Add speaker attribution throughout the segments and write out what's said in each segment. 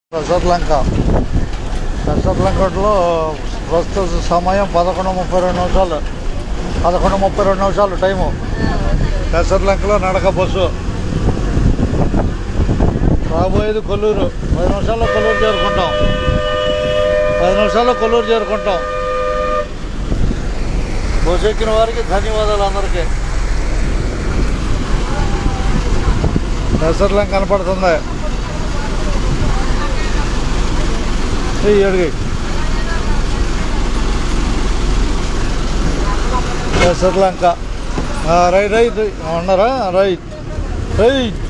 Speaker 1: పెసర్లంక పెసర్లంకలో ప్రస్తుత సమయం పదకొండు ముప్పై రెండు నిమిషాలు పదకొండు ముప్పై రెండు నిమిషాలు టైము పెసర్లంకలో నడక బస్సు రాబోయేది కొల్లూరు పది నిమిషాల్లో కొల్లూరు చేరుకుంటాం పది నిమిషాల్లో కొల్లూరు చేరుకుంటాం బస్సు ఎక్కిన వారికి ధన్యవాదాలు అందరికీ పెసర్లంక కనపడుతుంది ఈ అడిగి పెసర్లంక ఆ, రైట్ రైట్ ఉన్నారా రైట్ రైట్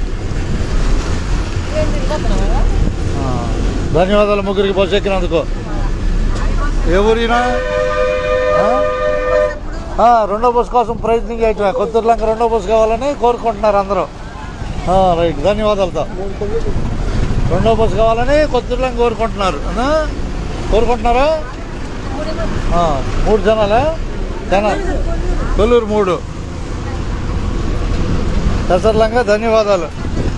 Speaker 1: ఆ, ధన్యవాదాలు ముగ్గురికి బస్సు ఎక్కినందుకు ఏ ఊరినా ఆ? ఆ, రెండో బస్సు కోసం ప్రయత్నం చేయటమే కొత్తూరులంక రెండో బస్సు కావాలని కోరుకుంటున్నారు అందరూ ఆ, రైట్ ధన్యవాదాలతో రెండో బస్సు కావాలని కొత్తూరులంక కోరుకుంటున్నారు అవునా? కోరుకుంటున్నారా ఆ, మూడు జనాలా జన కొల్లూరు మూడు పెసర్లంగా ధన్యవాదాలు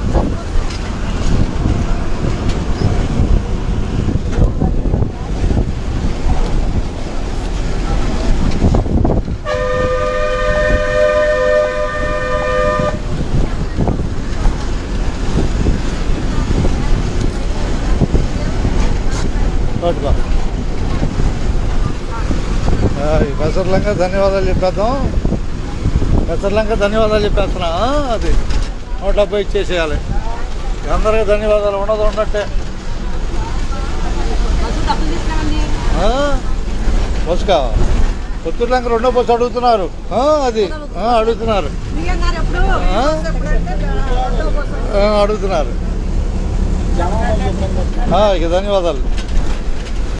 Speaker 1: పట్టుకో ఆ, ఈ పెసర్లంగా ధన్యవాదాలు చెప్పేద్దాం పెసర్లంగా ధన్యవాదాలు చెప్పేస్తున్నా ఆ, అది నూట డెబ్బై ఇచ్చేసేయాలి అందరికీ ధన్యవాదాలు ఉండదు ఉన్నట్టే
Speaker 2: బస్సు డబ్బులు తీసుకురండి
Speaker 1: ఆ? బస్సు కావా పుత్తూరులంక రెండో బస్సు అడుగుతున్నారు ఆ, అది ఆ, అడుగుతున్నారు
Speaker 2: బియ్యంగారు ఎప్పుడు
Speaker 1: ఆ?
Speaker 2: బస్సు ఎప్పుడు అంటే రెండో బస్సు
Speaker 1: ఆ, అడుగుతున్నారు ఆ, ఇక ధన్యవాదాలు